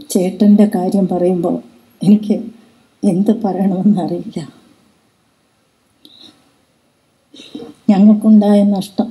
ചേട്ടൻ്റെ കാര്യം പറയുമ്പോൾ എനിക്ക് എന്ത് പറയണമെന്നറിയില്ല ഞങ്ങൾക്കുണ്ടായ നഷ്ടം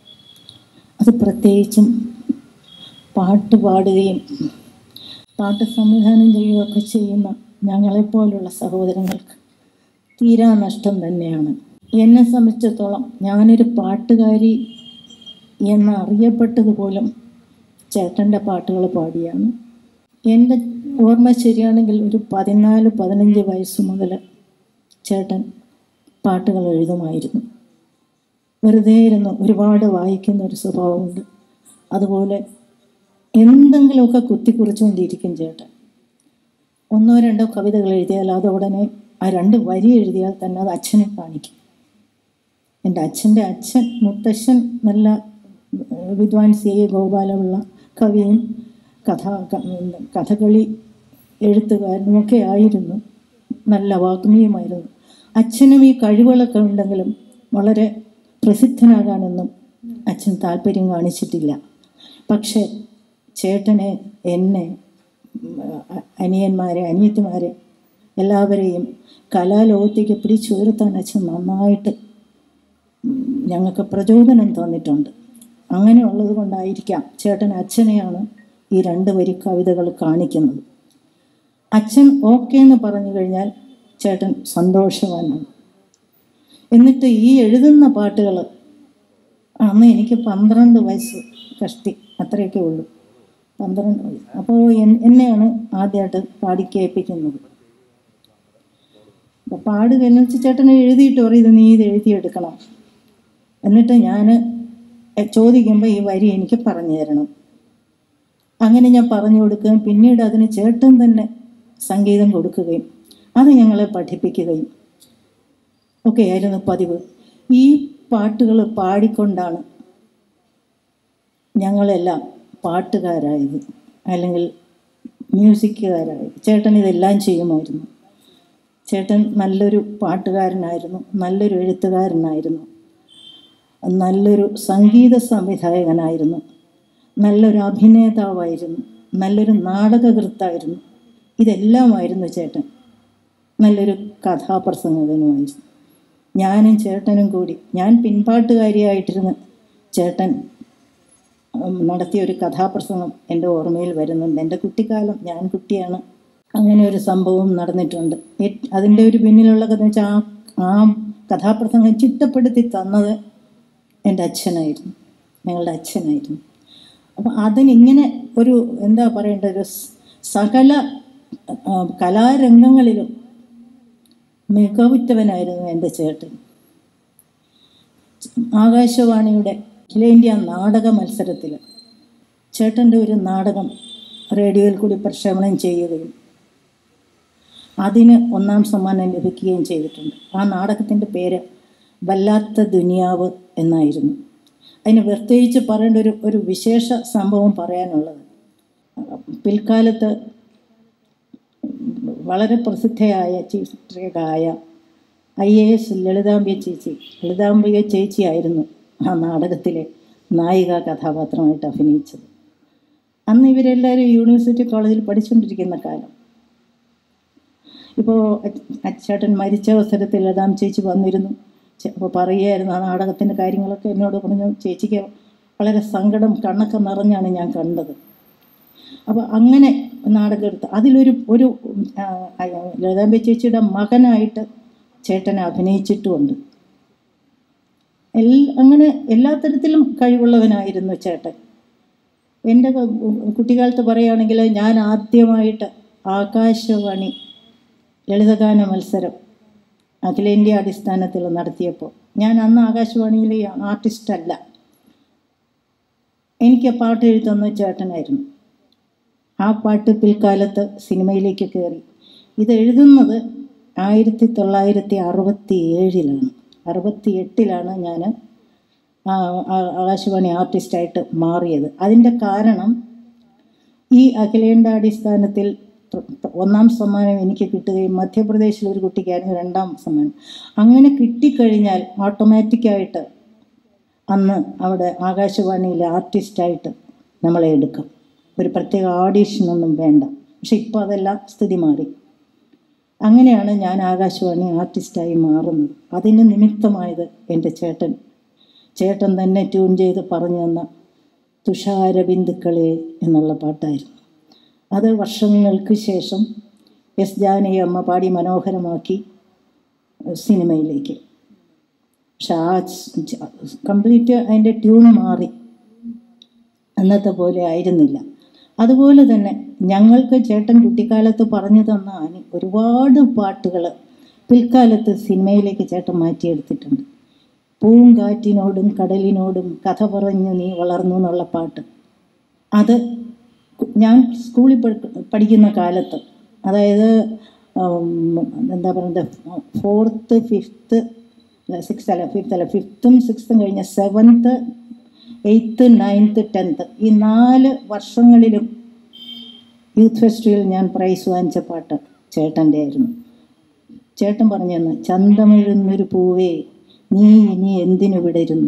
അത് പ്രത്യേകിച്ചും പാട്ട് പാടുകയും പാട്ട് സംവിധാനം ചെയ്യുകയൊക്കെ ചെയ്യുന്ന ഞങ്ങളെപ്പോലുള്ള സഹോദരങ്ങൾക്ക് തീരാ നഷ്ടം തന്നെയാണ് എന്നെ സംബന്ധിച്ചിടത്തോളം ഞാനൊരു പാട്ടുകാരി എന്ന് അറിയപ്പെട്ടത് പോലും ചേട്ടൻ്റെ പാട്ടുകൾ പാടിയാണ് എൻ്റെ ഓർമ്മ ശരിയാണെങ്കിൽ ഒരു പതിനാല് പതിനഞ്ച് വയസ്സ് മുതൽ ചേട്ടൻ പാട്ടുകൾ എഴുതുമായിരുന്നു വെറുതെ ഇരുന്ന് ഒരുപാട് വായിക്കുന്ന ഒരു സ്വഭാവമുണ്ട് അതുപോലെ എന്തെങ്കിലുമൊക്കെ കുത്തിക്കുറിച്ചുകൊണ്ടിരിക്കും ചേട്ടൻ ഒന്നോ രണ്ടോ കവിതകൾ എഴുതിയാൽ അത് ഉടനെ ആ രണ്ട് വരി എഴുതിയാൽ തന്നെ അത് അച്ഛനെ കാണിക്കും എൻ്റെ അച്ഛൻ്റെ അച്ഛൻ മുത്തശ്ശൻ നല്ല ഏഹ്, വിദ്വാൻ സി എ ഗോപാലപിള്ള കവിയും കഥ ക- കഥകളി എഴുത്തുകാരനുമൊക്കെ ആയിരുന്നു നല്ല വാഗ്മിയുമായിരുന്നു അച്ഛനും ഈ കഴിവുകളൊക്കെ ഉണ്ടെങ്കിലും വളരെ പ്രസിദ്ധനാകാനൊന്നും അച്ഛൻ താല്പര്യം കാണിച്ചിട്ടില്ല പക്ഷേ ചേട്ടനെ എന്നെ ഉം, അ- അനിയന്മാരെ അനിയത്തിമാരെ എല്ലാവരെയും കലാലോകത്തേക്ക് പിടിച്ചുയർത്താൻ അച്ഛൻ നന്നായിട്ട് ഉം, ഞങ്ങൾക്ക് പ്രചോദനം തന്നിട്ടുണ്ട് അങ്ങനെയുള്ളത് കൊണ്ടായിരിക്കാം ചേട്ടൻ അച്ഛനെയാണ് ഈ രണ്ട് വരി കവിതകൾ കാണിക്കുന്നത് അച്ഛൻ ഓക്കെ എന്ന് പറഞ്ഞു കഴിഞ്ഞാൽ ചേട്ടൻ സന്തോഷവാനാണ് എന്നിട്ട് ഈ എഴുതുന്ന പാട്ടുകൾ അന്ന് എനിക്ക് പന്ത്രണ്ട് വയസ്സ് കഷ്ടി അത്രയൊക്കെ ഉള്ളൂ പന്ത്രണ്ട് വയസ്സ് അപ്പോൾ എന്നെയാണ് ആദ്യമായിട്ട് പാടി കേൾപ്പിക്കുന്നത് അപ്പോൾ പാടുക എന്ന് വെച്ചാൽ ചേട്ടൻ എഴുതിയിട്ട് പറയും ഇത് നീ ഇത് എഴുതിയെടുക്കണം എന്നിട്ട് ഞാൻ ചോദിക്കുമ്പോൾ ഈ വരി എനിക്ക് പറഞ്ഞു തരണം അങ്ങനെ ഞാൻ പറഞ്ഞു കൊടുക്കുകയും പിന്നീട് അതിന് ചേട്ടൻ തന്നെ സംഗീതം കൊടുക്കുകയും അത് ഞങ്ങളെ പഠിപ്പിക്കുകയും ഒക്കെ ആയിരുന്നു പതിവ് ഈ പാട്ടുകൾ പാടിക്കൊണ്ടാണ് ഞങ്ങളെല്ലാം പാട്ടുകാരായത് അല്ലെങ്കിൽ മ്യൂസിക്കുകാരായത് ചേട്ടൻ ഇതെല്ലാം ചെയ്യുമായിരുന്നു ചേട്ടൻ നല്ലൊരു പാട്ടുകാരനായിരുന്നു നല്ലൊരു എഴുത്തുകാരനായിരുന്നു നല്ലൊരു സംഗീത സംവിധായകനായിരുന്നു നല്ലൊരു അഭിനേതാവായിരുന്നു നല്ലൊരു നാടകകൃത്തായിരുന്നു ഇതെല്ലാമായിരുന്നു ചേട്ടൻ നല്ലൊരു കഥാപ്രസംഗകനുമായിരുന്നു ഞാനും ചേട്ടനും കൂടി ഞാൻ പിൻപാട്ടുകാരിയായിട്ടിരുന്ന് ചേട്ടൻ ഉം, നടത്തിയ ഒരു കഥാപ്രസംഗം എൻ്റെ ഓർമ്മയിൽ വരുന്നുണ്ട് എൻ്റെ കുട്ടിക്കാലം ഞാൻ കുട്ടിയാണ് അങ്ങനെ ഒരു സംഭവം നടന്നിട്ടുണ്ട് ഏറ്റ് അതിൻ്റെ ഒരു പിന്നിലുള്ള കഥ വെച്ചാൽ ആ ആ കഥാപ്രസംഗം ചിട്ടപ്പെടുത്തി തന്നത് എൻ്റെ അച്ഛനായിരുന്നു ഞങ്ങളുടെ അച്ഛനായിരുന്നു അപ്പം അതിനിങ്ങനെ ഒരു എന്താ പറയേണ്ട ഒരു സ് സകല ആ, കലാരംഗങ്ങളിലും മികവുറ്റവനായിരുന്നു എൻ്റെ ചേട്ടൻ ആകാശവാണിയുടെ അഖിലേന്ത്യാ നാടക മത്സരത്തിൽ ചേട്ടൻ്റെ ഒരു നാടകം റേഡിയോയിൽ കൂടി പ്രക്ഷേപണം ചെയ്യുകയും അതിന് ഒന്നാം സമ്മാനം ലഭിക്കുകയും ചെയ്തിട്ടുണ്ട് ആ നാടകത്തിൻ്റെ പേര് വല്ലാത്ത ദുനിയാവ് എന്നായിരുന്നു അതിന് പ്രത്യേകിച്ച് പറയേണ്ട ഒരു ഒരു വിശേഷ സംഭവം പറയാനുള്ളത് പിൽക്കാലത്ത് വളരെ പ്രസിദ്ധയായ ചിത്രകായ ഐ എ എസ് ലളിതാംബിക ചേച്ചി ലളിതാംബിക ചേച്ചിയായിരുന്നു ആ നാടകത്തിലെ നായിക കഥാപാത്രമായിട്ട് അഭിനയിച്ചത് അന്ന് ഇവരെല്ലാവരും യൂണിവേഴ്സിറ്റി കോളേജിൽ പഠിച്ചുകൊണ്ടിരിക്കുന്ന കാലം ഇപ്പോൾ അച്ചേട്ടൻ മരിച്ച അവസരത്തിൽ ലതാം ചേച്ചി വന്നിരുന്നു അപ്പോൾ പറയുമായിരുന്നു ആ നാടകത്തിൻ്റെ കാര്യങ്ങളൊക്കെ എന്നോട് പറഞ്ഞു ചേച്ചിക്ക് വളരെ സങ്കടം കണ്ണൊക്കെ നിറഞ്ഞാണ് ഞാൻ കണ്ടത് അപ്പോൾ അങ്ങനെ നാടകം എടുത്ത് അതിലൊരു ഒരു ആ, ആ, ലളിതാംബ ചേച്ചിയുടെ മകനായിട്ട് ചേട്ടൻ അഭിനയിച്ചിട്ടുമുണ്ട് എൽ അങ്ങനെ എല്ലാ തരത്തിലും കഴിവുള്ളവനായിരുന്നു ചേട്ടൻ എൻ്റെ ക- കുട്ടിക്കാലത്ത് പറയുകയാണെങ്കിൽ ഞാൻ ആദ്യമായിട്ട് ആകാശവാണി ലളിതഗാന മത്സരം അഖിലേന്ത്യാ അടിസ്ഥാനത്തിൽ നടത്തിയപ്പോൾ ഞാൻ അന്ന് ആകാശവാണിയിലെ ആർട്ടിസ്റ്റ് അല്ല എനിക്ക് പാട്ട് എഴുതുന്ന ചേട്ടനായിരുന്നു ആ പാട്ട് പിൽക്കാലത്ത് സിനിമയിലേക്ക് കയറി ഇത് എഴുതുന്നത് ആയിരത്തി തൊള്ളായിരത്തി അറുപത്തി ഏഴിലാണ് അറുപത്തി എട്ടിലാണ് ഞാൻ ആകാശവാണി ആർട്ടിസ്റ്റായിട്ട് മാറിയത് അതിൻ്റെ കാരണം ഈ അഖിലേന്ത്യാടിസ്ഥാനത്തിൽ പ്ര- പ്ര- ഒന്നാം സമ്മാനം എനിക്ക് കിട്ടുകയും മധ്യപ്രദേശിൽ ഒരു കുട്ടിക്കായിരുന്നു രണ്ടാം സമ്മാനം അങ്ങനെ കിട്ടിക്കഴിഞ്ഞാൽ ഓട്ടോമാറ്റിക്കായിട്ട് അന്ന് അവിടെ ആകാശവാണിയിലെ ആർട്ടിസ്റ്റായിട്ട് നമ്മളെ എടുക്കും ഒരു പ്രത്യേക ഓഡീഷനൊന്നും വേണ്ട പക്ഷെ ഇപ്പോൾ അതെല്ലാം സ്ഥിതി മാറി അങ്ങനെയാണ് ഞാൻ ആകാശവാണി ആർട്ടിസ്റ്റായി മാറുന്നത് അതിന് നിമിത്തമായത് എൻ്റെ ചേട്ടൻ ചേട്ടൻ തന്നെ ട്യൂൺ ചെയ്ത് പറഞ്ഞു തന്ന തുഷാരബിന്ദുക്കളെ എന്നുള്ള പാട്ടായിരുന്നു അത് വർഷങ്ങൾക്ക് ശേഷം എസ് ജാനകി അമ്മ പാടി മനോഹരമാക്കി സിനിമയിലേക്ക് പക്ഷെ ആ കംപ്ലീറ്റ് അതിൻ്റെ ട്യൂൺ മാറി അന്നത്തെ പോലെ ആയിരുന്നില്ല അതുപോലെ തന്നെ ഞങ്ങൾക്ക് ചേട്ടൻ കുട്ടിക്കാലത്ത് പറഞ്ഞു തന്ന അനി- ഒരുപാട് പാട്ടുകൾ പിൽക്കാലത്ത് സിനിമയിലേക്ക് ചേട്ടൻ മാറ്റിയെടുത്തിട്ടുണ്ട് പൂങ്കാറ്റിനോടും കടലിനോടും കഥ പറഞ്ഞു നീ വളർന്നു എന്നുള്ള പാട്ട് അത് ഞാൻ സ്കൂളിൽ പഠി- പഠിക്കുന്ന കാലത്ത് അതായത് ഉം, എന്താ പറയുന്നത് ഫോർത്ത് ഫിഫ്ത്ത് സിക്സ് അല്ല ഫിഫ്ത്ത് അല്ല ഫിഫ്ത്തും സിക്സ്ത്തും കഴിഞ്ഞ സെവൻത്ത് എയ്ത്ത് നയൻത്ത് ടെൻത്ത് ഈ നാല് വർഷങ്ങളിലും യൂത്ത് ഫെസ്റ്റിവൽ ഞാൻ പ്രൈസ് വാങ്ങിച്ച പാട്ട് ചേട്ടൻ്റെ ആയിരുന്നു ചേട്ടൻ പറഞ്ഞു തന്നു ചന്തമിഴുന്നൊരു പൂവേ നീ ഇനി എന്തിനു വിടരുന്നു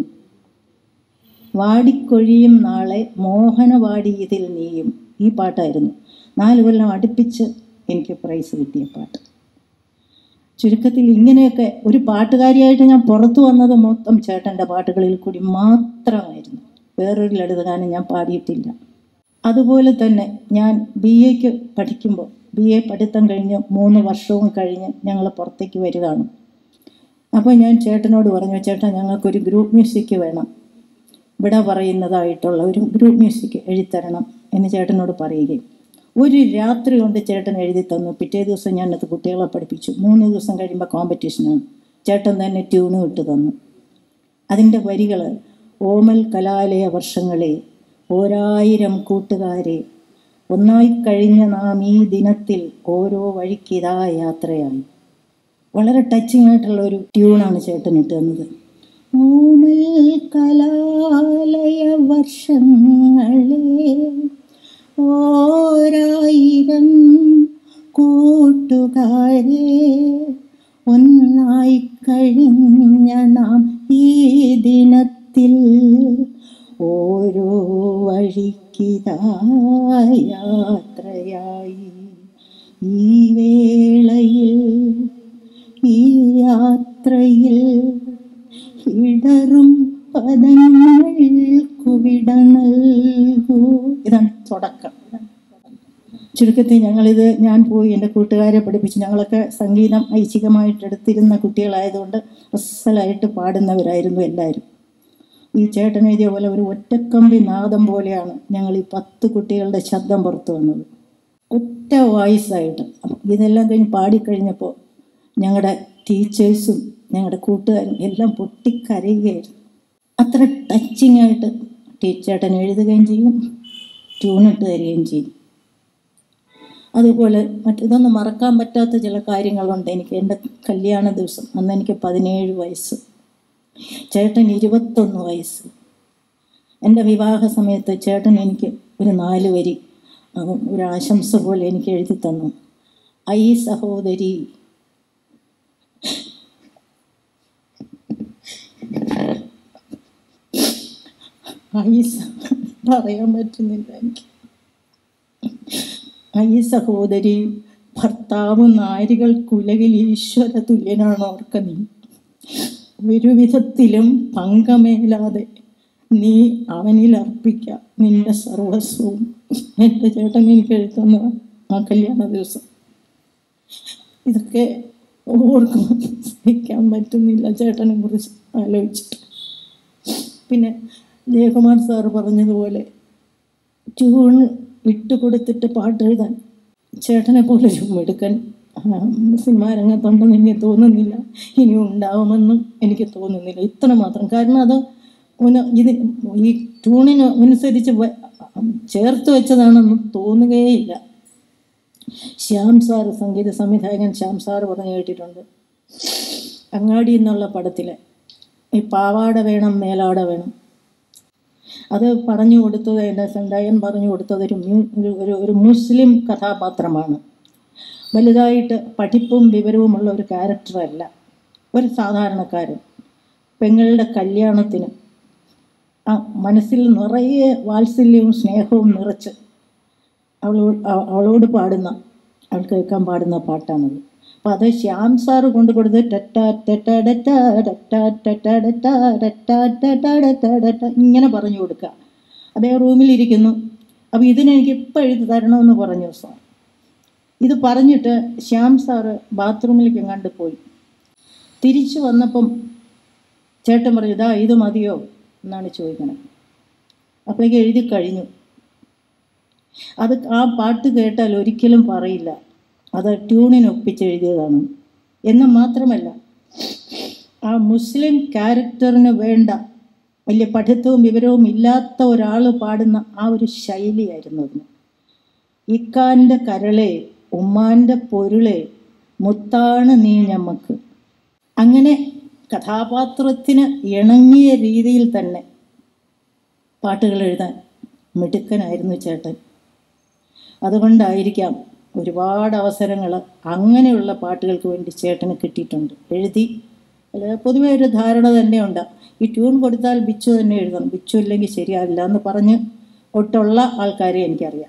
വാടിക്കൊഴിയും നാളെ മോഹനവാടി ഇതിൽ നീയും ഈ പാട്ടായിരുന്നു നാല് കൊല്ലം അടുപ്പിച്ച് എനിക്ക് പ്രൈസ് കിട്ടിയ പാട്ട് ചുരുക്കത്തിൽ ഇങ്ങനെയൊക്കെ ഒരു പാട്ടുകാരിയായിട്ട് ഞാൻ പുറത്തു വന്നത് മൊത്തം ചേട്ടൻ്റെ പാട്ടുകളിൽ കൂടി മാത്രമായിരുന്നു വേറൊരു ലളിതഗാനം ഞാൻ പാടിയിട്ടില്ല അതുപോലെ തന്നെ ഞാൻ ബി എക്ക് പഠിക്കുമ്പോൾ ബി എ പഠിത്തം കഴിഞ്ഞ് മൂന്ന് വർഷവും കഴിഞ്ഞ് ഞങ്ങൾ പുറത്തേക്ക് വരികയാണ് അപ്പോൾ ഞാൻ ചേട്ടനോട് പറഞ്ഞു ചേട്ടാ ഞങ്ങൾക്കൊരു ഗ്രൂപ്പ് മ്യൂസിക് വേണം ഇവിടെ പറയുന്നതായിട്ടുള്ള ഒരു ഗ്രൂപ്പ് മ്യൂസിക് എഴുതിത്തരണം എന്ന് ചേട്ടനോട് പറയുകയും ഒരു രാത്രി കൊണ്ട് ചേട്ടൻ എഴുതി തന്നു പിറ്റേ ദിവസം ഞാനത് കുട്ടികളെ പഠിപ്പിച്ചു മൂന്ന് ദിവസം കഴിയുമ്പോൾ കോമ്പറ്റീഷനാണ് ചേട്ടൻ തന്നെ ട്യൂണ് ഇട്ട് തന്നു അതിൻ്റെ വരികൾ ഓമൽ കലാലയ വർഷങ്ങളെ ഓരായിരം കൂട്ടുകാരെ ഒന്നായി കഴിഞ്ഞ നാം ഈ ദിനത്തിൽ ഓരോ വഴിക്കിതാ യാത്രയായി വളരെ ടച്ചിങ് ആയിട്ടുള്ള ഒരു ട്യൂണാണ് ചേട്ടൻ ഇട്ട് തന്നത് ഓമൽ കലാലയ വർഷങ്ങളെ ഓരായിരം കൂട്ടുകാരെ ഒന്നായി കഴിഞ്ഞ നാം ഈ ദിനത്തിൽ ഓരോ വഴിക്കിതാ യാത്രയായി ഈ വേളയിൽ ഈ യാത്രയിൽ ഇടറും പദങ്ങൾക്കു വിട നൽകൂ ഇതാണ് തുടക്കം ചുരുക്കത്തിൽ ഞങ്ങളിത് ഞാൻ പോയി എൻ്റെ കൂട്ടുകാരെ പഠിപ്പിച്ചു ഞങ്ങളൊക്കെ സംഗീതം ഐച്ഛികമായിട്ട് എടുത്തിരുന്ന കുട്ടികളായതുകൊണ്ട് അസലായിട്ട് പാടുന്നവരായിരുന്നു എല്ലാവരും ഈ ചേട്ടൻ എഴുതിയ പോലെ ഒരു ഒറ്റക്കമ്പി നാദം പോലെയാണ് ഞങ്ങൾ ഈ പത്ത് കുട്ടികളുടെ ശബ്ദം പുറത്തു വന്നത് ഒറ്റ വോയിസായിട്ട് അപ്പം ഇതെല്ലാം കഴിഞ്ഞ് പാടിക്കഴിഞ്ഞപ്പോൾ ഞങ്ങളുടെ ടീച്ചേഴ്സും ഞങ്ങളുടെ കൂട്ടുകാരും എല്ലാം പൊട്ടിക്കരയുകയായിരുന്നു അത്ര ടച്ചിങ് ആയിട്ട് ടീച്ചേട്ടൻ എഴുതുകയും ചെയ്യും ട്യൂണിട്ട് തരികയും ചെയ്യും അതുപോലെ മറ്റിതൊന്നും മറക്കാൻ പറ്റാത്ത ചില കാര്യങ്ങളുണ്ട് എനിക്ക് എൻ്റെ കല്യാണ ദിവസം അന്ന് എനിക്ക് പതിനേഴ് വയസ്സ് ചേട്ടൻ ഇരുപത്തൊന്ന് വയസ്സ് എൻ്റെ വിവാഹ സമയത്ത് ചേട്ടൻ എനിക്ക് ഒരു നാല് വരി അവൻ ഒരു ആശംസ പോലെ എനിക്ക് എഴുതി തന്നു ഐ സഹോദരി ഐ സ- പറയാൻ പറ്റുന്നില്ല എനിക്ക് ഐ സഹോദരി ഭർത്താവ് നാരികൾ കുലകിൽ ഈശ്വര തുല്യനാണ് ഓർക്ക നീ ഒരു വിധത്തിലും പങ്കമേലാതെ നീ അവനിൽ അർപ്പിക്ക നിന്റെ സർവസ്വവും എൻ്റെ ചേട്ടൻ എനിക്ക് എഴുതുന്ന ആ കല്യാണ ദിവസം ഇതൊക്കെ ഓർക്കുമ്പോൾ സഹിക്കാൻ പറ്റുന്നില്ല ചേട്ടനെ കുറിച്ച് ആലോചിച്ചിട്ട് പിന്നെ ജയകുമാർ സാറ് പറഞ്ഞതുപോലെ ട്യൂൺ ഇട്ട് കൊടുത്തിട്ട് പാട്ട് എഴുതാൻ ചേട്ടനെ പോലെ ഒരു മിടുക്കൻ ആ, സിനിമാ രംഗത്തുണ്ടെന്ന് എനിക്ക് തോന്നുന്നില്ല ഇനി ഉണ്ടാവുമെന്നും എനിക്ക് തോന്നുന്നില്ല ഇത്ര മാത്രം കാരണം അത് ഉന- ഇത് ഈ ട്യൂണിന് അനുസരിച്ച് വ- ചേർത്ത് വെച്ചതാണെന്ന് തോന്നുകയേയില്ല ശ്യാം സാർ സംഗീത സംവിധായകൻ ശ്യാം സാർ പറഞ്ഞു കേട്ടിട്ടുണ്ട് അങ്ങാടി എന്നുള്ള പടത്തിൽ ഈ പാവാട വേണം മേലാട വേണം അത് പറഞ്ഞു കൊടുത്തത് എൻ്റെ സംവിധായകൻ പറഞ്ഞു കൊടുത്തത് ഒരു മ്യൂ- ഒരു- ഒരു ഒരു മുസ്ലിം കഥാപാത്രമാണ് വലുതായിട്ട് പഠിപ്പും വിവരവുമുള്ള ഒരു ക്യാരക്ടറല്ല ഒരു സാധാരണക്കാരൻ പെങ്ങളുടെ കല്യാണത്തിന് ആ മനസ്സിൽ നിറയെ വാത്സല്യവും സ്നേഹവും നിറച്ച് അവളോട് അവ- അവളോട് പാടുന്ന അവൾ കേൾക്കാൻ പാടുന്ന പാട്ടാണത് അപ്പം അത് ശ്യാം സാറ് കൊണ്ടു കൊടുത്ത് ടറ്റാ ടറ്റാ ടറ്റാ ടറ്റാ ടറ്റാ ടറ്റാ ടറ്റാ ടറ്റാ ടറ്റാ ടറ്റാ ഇങ്ങനെ പറഞ്ഞു കൊടുക്കുക അദ്ദേഹം റൂമിലിരിക്കുന്നു അപ്പോൾ ഇതിനെനിക്ക് ഇപ്പം എഴുതി തരണമെന്ന് പറഞ്ഞു സാർ ഇത് പറഞ്ഞിട്ട് ശ്യാം സാറ് ബാത്റൂമിലേക്ക് എങ്ങാണ്ട് പോയി തിരിച്ചു വന്നപ്പം ചേട്ടൻ പറഞ്ഞു ഇതാ ഇത് മതിയോ എന്നാണ് ചോദിക്കണത് അപ്പോഴേക്ക് എഴുതി കഴിഞ്ഞു അത് ആ പാട്ട് കേട്ടാൽ ഒരിക്കലും പറയില്ല അത് ട്യൂണിന് ഒപ്പിച്ചെഴുതിയതാണ് എന്ന് മാത്രമല്ല ആ മുസ്ലിം ക്യാരക്ടറിന് വേണ്ട വലിയ പഠിത്തവും വിവരവും ഇല്ലാത്ത ഒരാൾ പാടുന്ന ആ ഒരു ശൈലിയായിരുന്നു അതിന് ഇക്കാൻ്റെ കരളെ ഉമ്മാൻ്റെ പൊരുളെ മുത്താണ് നീ ഞമ്മക്ക് അങ്ങനെ കഥാപാത്രത്തിന് ഇണങ്ങിയ രീതിയിൽ തന്നെ പാട്ടുകൾ എഴുതാൻ മിടുക്കനായിരുന്നു ചേട്ടൻ അതുകൊണ്ടായിരിക്കാം ഒരുപാട് അവസരങ്ങൾ അങ്ങനെയുള്ള പാട്ടുകൾക്ക് വേണ്ടി ചേട്ടന് കിട്ടിയിട്ടുണ്ട് എഴുതി അല്ല പൊതുവെ ഒരു ധാരണ തന്നെയുണ്ട് ഈ ട്യൂൺ കൊടുത്താൽ ബിച്ചു തന്നെ എഴുതണം ബിച്ചു ഇല്ലെങ്കിൽ ശരിയാവില്ല എന്ന് പറഞ്ഞ് ഒട്ടുള്ള ആൾക്കാരെ എനിക്കറിയാം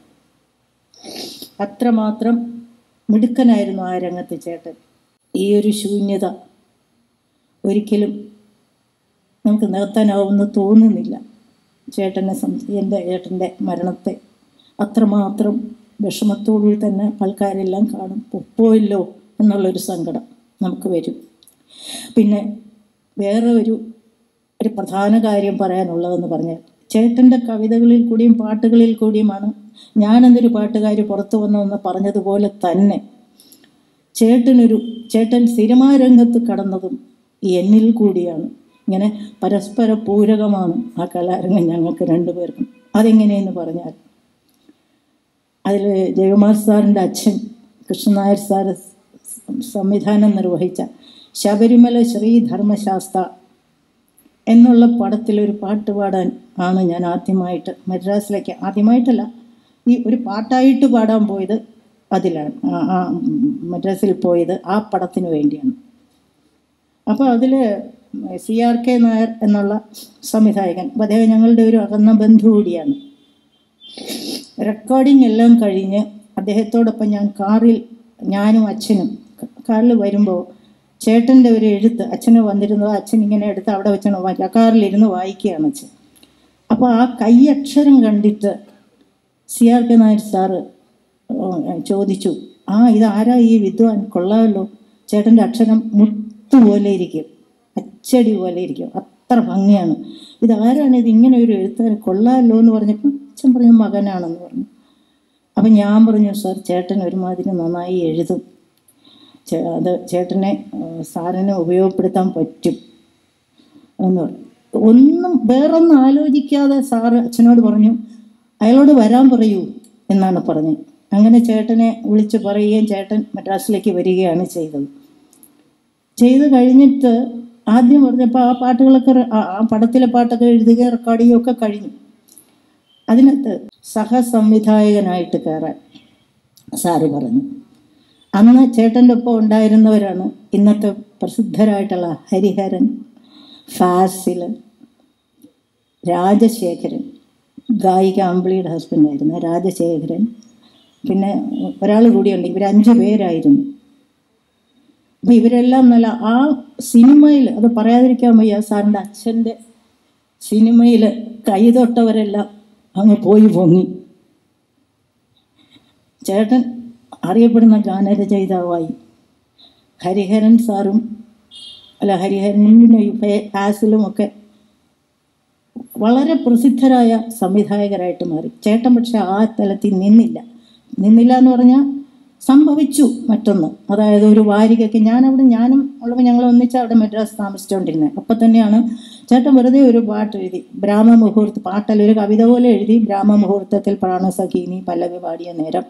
അത്രമാത്രം മിടുക്കനായിരുന്നു ആ രംഗത്ത് ചേട്ടൻ ഈ ഒരു ശൂന്യത ഒരിക്കലും നമുക്ക് നികത്താനാവുമെന്ന് തോന്നുന്നില്ല ചേട്ടനെ സം എൻ്റെ ഏട്ടൻ്റെ മരണത്തെ അത്രമാത്രം വിഷമത്തോടുകൂടി തന്നെ ആൾക്കാരെല്ലാം കാണും പോയല്ലോ എന്നുള്ളൊരു സങ്കടം നമുക്ക് വരും പിന്നെ വേറെ ഒരു ഒരു പ്രധാന കാര്യം പറയാനുള്ളതെന്ന് പറഞ്ഞാൽ ചേട്ടൻ്റെ കവിതകളിൽ കൂടിയും പാട്ടുകളിൽ കൂടിയുമാണ് ഞാനെന്നൊരു പാട്ടുകാർ പുറത്തു വന്നതെന്ന് പറഞ്ഞതുപോലെ തന്നെ ചേട്ടനൊരു ചേട്ടൻ സിനിമാ രംഗത്ത് കടന്നതും എന്നിൽ കൂടിയാണ് ഇങ്ങനെ പരസ്പര പൂരകമാണ് ആ കലാരംഗം ഞങ്ങൾക്ക് രണ്ടുപേർക്കും അതെങ്ങനെയെന്ന് പറഞ്ഞാൽ അതിൽ ജയകുമാർ സാറിൻ്റെ അച്ഛൻ കൃഷ്ണനായർ സാർ സംവിധാനം നിർവഹിച്ച ശബരിമല ശ്രീ ധർമ്മശാസ്ത്ര എന്നുള്ള പടത്തിലൊരു പാട്ട് പാടാൻ ആണ് ഞാൻ ആദ്യമായിട്ട് മദ്രാസിലേക്ക് ആദ്യമായിട്ടല്ല ഈ ഒരു പാട്ടായിട്ട് പാടാൻ പോയത് അതിലാണ് ആ- ആ മദ്രാസിൽ പോയത് ആ പടത്തിന് വേണ്ടിയാണ് അപ്പോൾ അതിൽ സി ആർ കെ നായർ എന്നുള്ള സംവിധായകൻ അപ്പോൾ അദ്ദേഹം ഞങ്ങളുടെ ഒരു അകന്ന ബന്ധു കൂടിയാണ് റെക്കോർഡിംഗ് എല്ലാം കഴിഞ്ഞ് അദ്ദേഹത്തോടൊപ്പം ഞാൻ കാറിൽ ഞാനും അച്ഛനും ക- കാറിൽ വരുമ്പോൾ ചേട്ടൻ്റെ ഒരു എഴുത്ത് അച്ഛന് വന്നിരുന്നത് അച്ഛൻ ഇങ്ങനെ എടുത്ത് അവിടെ വെച്ചാണ് വായിക്കുക കാറിലിരുന്ന് വായിക്കുകയാണ് അച്ഛൻ അപ്പോൾ ആ കൈയക്ഷരം കണ്ടിട്ട് C R K Nair sir ഏഹ്, ചോദിച്ചു ആ ഇതാരാ ഈ വിദ്വാൻ കൊള്ളാമല്ലോ ചേട്ടൻ്റെ അക്ഷരം മുത്തുപോലെ ഇരിക്കും അച്ചടി പോലെ ഇരിക്കും അത്ര ഭംഗിയാണ് ഇതാരാണ് ഇത് ഇങ്ങനെ ഒരു എഴുത്താൻ കൊള്ളാമല്ലോ എന്ന് പറഞ്ഞപ്പോൾ അച്ഛൻ പറഞ്ഞു മകനാണെന്ന് പറഞ്ഞു അപ്പം ഞാൻ പറഞ്ഞു സാർ ചേട്ടൻ ഒരുമാതിരി നന്നായി എഴുതും ചേ- അത് ചേട്ടനെ ഏഹ്, സാറിന് ഉപയോഗപ്പെടുത്താൻ പറ്റും എന്ന് പറഞ്ഞു ഒന്നും വേറൊന്നും ആലോചിക്കാതെ സാറ് അച്ഛനോട് പറഞ്ഞു അയാളോട് വരാൻ പറയൂ എന്നാണ് പറഞ്ഞത് അങ്ങനെ ചേട്ടനെ വിളിച്ച് പറയുകയും ചേട്ടൻ മദ്രാസിലേക്ക് വരികയാണ് ചെയ്തത് ചെയ്ത് കഴിഞ്ഞിട്ട് ആദ്യം പറഞ്ഞപ്പോൾ ആ പാട്ടുകളൊക്കെ റെ- ആ ആ പടത്തിലെ പാട്ടൊക്കെ എഴുതുകയും റെക്കോർഡ് ചെയ്യുകയും ഒക്കെ കഴിഞ്ഞു അതിനകത്ത് സഹസംവിധായകനായിട്ട് കയറാൻ സാറ് പറഞ്ഞു അന്ന് ചേട്ടൻ്റെ ഒപ്പം ഉണ്ടായിരുന്നവരാണ് ഇന്നത്തെ പ്രസിദ്ധരായിട്ടുള്ള ഹരിഹരൻ ഫാസിൽ രാജശേഖരൻ ഗായിക അമ്പിളിയുടെ ഹസ്ബൻഡായിരുന്നു രാജശേഖരൻ പിന്നെ ഒരാൾ കൂടിയുണ്ട് ഇവർ അഞ്ച് പേരായിരുന്നു അപ്പം ഇവരെല്ലാം നല്ല ആ സിനിമയിൽ അത് പറയാതിരിക്കാൻ വയ്യ സാറിൻ്റെ അച്ഛൻ്റെ സിനിമയിൽ കൈതൊട്ടവരെല്ലാം അങ്ങ് പോയി പൊങ്ങി ചേട്ടൻ അറിയപ്പെടുന്ന ഗാനരചയിതാവായി ഹരിഹരൻ സാറും അല്ല ഹരിഹരനും ഫാസിലും ഒക്കെ വളരെ പ്രസിദ്ധരായ സംവിധായകരായിട്ട് മാറി ചേട്ടൻ പക്ഷെ ആ തലത്തിൽ നിന്നില്ല നിന്നില്ല എന്ന് പറഞ്ഞാൽ സംഭവിച്ചു മറ്റൊന്ന് അതായത് ഒരു വാരികയ്ക്ക് ഞാനവിടെ ഞാനും ഉള്ളപ്പോൾ ഞങ്ങൾ ഒന്നിച്ച് അവിടെ മദ്രാസ് താമസിച്ചുകൊണ്ടിരുന്നത് അപ്പം തന്നെയാണ് ചേട്ടൻ വെറുതെ ഒരു പാട്ട് എഴുതി ബ്രാഹ്മമുഹൂർത്ത പാട്ടല്ല ഒരു കവിത പോലെ എഴുതി ബ്രാഹ്മമുഹൂർത്തത്തിൽ പ്രാണസഖീനി പല്ലവി പാടിയ നേരം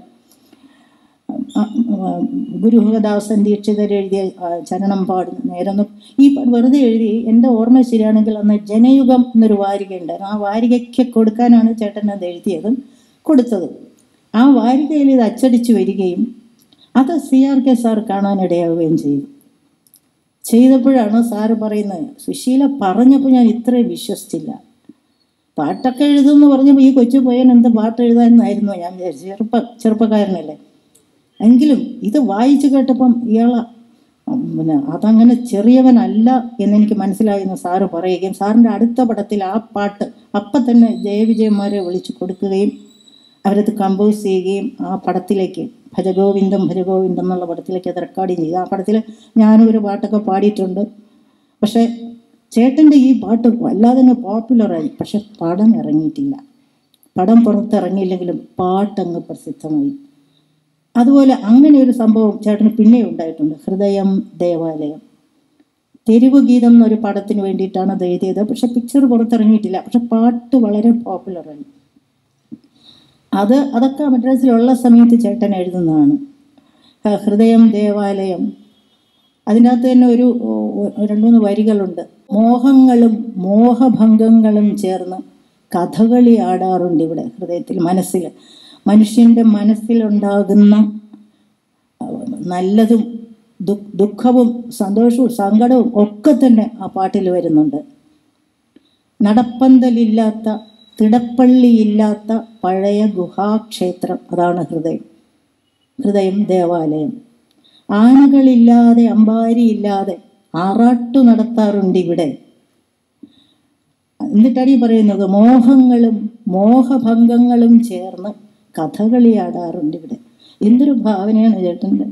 ഗുരുഹദാസൻ ദീക്ഷിതർ എഴുതിയ ആ, ചരണം പാടുന്ന നേരം ഈ പാട്ട് വെറുതെ എഴുതി എൻ്റെ ഓർമ്മ ശരിയാണെങ്കിൽ അന്ന് ജനയുഗം എന്നൊരു വാരിക ഉണ്ടായിരുന്നു ആ വാരികയ്ക്ക് കൊടുക്കാനാണ് ചേട്ടൻ അത് എഴുതിയത് കൊടുത്തത് ആ വാരികയിൽ ഇത് അച്ചടിച്ചു വരികയും അത് സി ആർ കെ സാർ കാണാനിടയാവുകയും ചെയ്തു ചെയ്തപ്പോഴാണ് സാറ് പറയുന്നത് സുശീല പറഞ്ഞപ്പോൾ ഞാൻ ഇത്രയും വിശ്വസിച്ചില്ല പാട്ടൊക്കെ എഴുതുമെന്ന് പറഞ്ഞപ്പോൾ ഈ കൊച്ചു പയ്യൻ എന്ത് പാട്ട് എഴുതാമെന്നായിരുന്നു ഞാൻ വിചാരിച്ചു ചെറുപ്പ ചെറുപ്പക്കാരനല്ലേ എങ്കിലും ഇത് വായിച്ചു കേട്ടപ്പം ഇയാളെ ഉം, പിന്നെ അതങ്ങനെ ചെറിയവനല്ല എന്നെനിക്ക് മനസ്സിലായെന്ന് സാറ് പറയുകയും സാറിൻ്റെ അടുത്ത പടത്തിൽ ആ പാട്ട് അപ്പം തന്നെ ജയവിജയന്മാരെ വിളിച്ചു കൊടുക്കുകയും അവരത് കമ്പോസ് ചെയ്യുകയും ആ പടത്തിലേക്ക് ഭജഗോവിന്ദം ഭജഗോവിന്ദം എന്നുള്ള പടത്തിലേക്ക് അത് റെക്കോർഡിങ് ചെയ്തു ആ പടത്തിൽ ഞാനും ഒരു പാട്ടൊക്കെ പാടിയിട്ടുണ്ട് പക്ഷേ ചേട്ടൻ്റെ ഈ പാട്ട് വല്ലാതെ അങ്ങ് പോപ്പുലറായി പക്ഷെ പടം ഇറങ്ങിയിട്ടില്ല പടം പുറത്തിറങ്ങിയില്ലെങ്കിലും പാട്ടങ്ങ് പ്രസിദ്ധമായി അതുപോലെ അങ്ങനെ ഒരു സംഭവം ചേട്ടന് പിന്നെ ഉണ്ടായിട്ടുണ്ട് ഹൃദയം ദേവാലയം തെരുവ് ഗീതം എന്നൊരു പടത്തിന് വേണ്ടിയിട്ടാണ് അത് എഴുതിയത് പക്ഷെ പിക്ചർ പുറത്തിറങ്ങിയിട്ടില്ല പക്ഷെ പാട്ട് വളരെ പോപ്പുലറായി അത് അതൊക്കെ മദ്രാസിലുള്ള സമയത്ത് ചേട്ടൻ എഴുതുന്നതാണ് ആ, ഹൃദയം ദേവാലയം അതിനകത്ത് തന്നെ ഒരു ഓ- രണ്ട് മൂന്ന് വരികളുണ്ട് മോഹങ്ങളും മോഹഭംഗങ്ങളും ചേർന്ന് കഥകളി ആടാറുണ്ട് ഇവിടെ ഹൃദയത്തിൽ മനസ്സിൽ മനുഷ്യൻ്റെ മനസ്സിലുണ്ടാകുന്ന ആ, നല്ലതും ദു- ദുഃഖവും സന്തോഷവും സങ്കടവും ഒക്കെ തന്നെ ആ പാട്ടിൽ വരുന്നുണ്ട് നടപ്പന്തലില്ലാത്ത തിടപ്പള്ളിയില്ലാത്ത പഴയ ഗുഹാക്ഷേത്രം അതാണ് ഹൃദയം ഹൃദയം ദേവാലയം ആനകളില്ലാതെ അമ്പാരിയില്ലാതെ ആറാട്ടു നടത്താറുണ്ട് ഇവിടെ എന്നിട്ടാണ് ഈ പറയുന്നത് മോഹങ്ങളും മോഹഭംഗങ്ങളും ചേർന്ന് കഥകളിയാടാറുണ്ട് ഇവിടെ എന്തൊരു ഭാവനയാണ് ചേട്ടൻ്റെ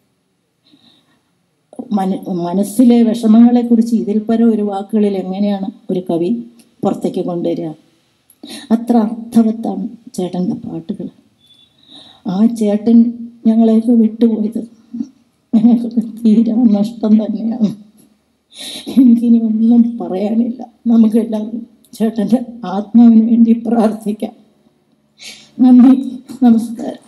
മന മനസ്സിലെ വിഷമങ്ങളെക്കുറിച്ച് ഇതിൽ പരം ഒരു വാക്കുകളിൽ എങ്ങനെയാണ് ഒരു കവി പുറത്തേക്ക് കൊണ്ടുവരിക അത്ര അർത്ഥവത്താണ് ചേട്ടൻ്റെ പാട്ടുകൾ ആ ചേട്ടൻ ഞങ്ങളെയൊക്കെ വിട്ടുപോയത് ഞങ്ങൾക്കൊക്കെ തീരാ നഷ്ടം തന്നെയാണ് എനിക്കിനി ഒന്നും പറയാനില്ല നമുക്കെല്ലാവരും ചേട്ടൻ്റെ ആത്മാവിന് വേണ്ടി പ്രാർത്ഥിക്കാം നന്ദി നമസ്കാരം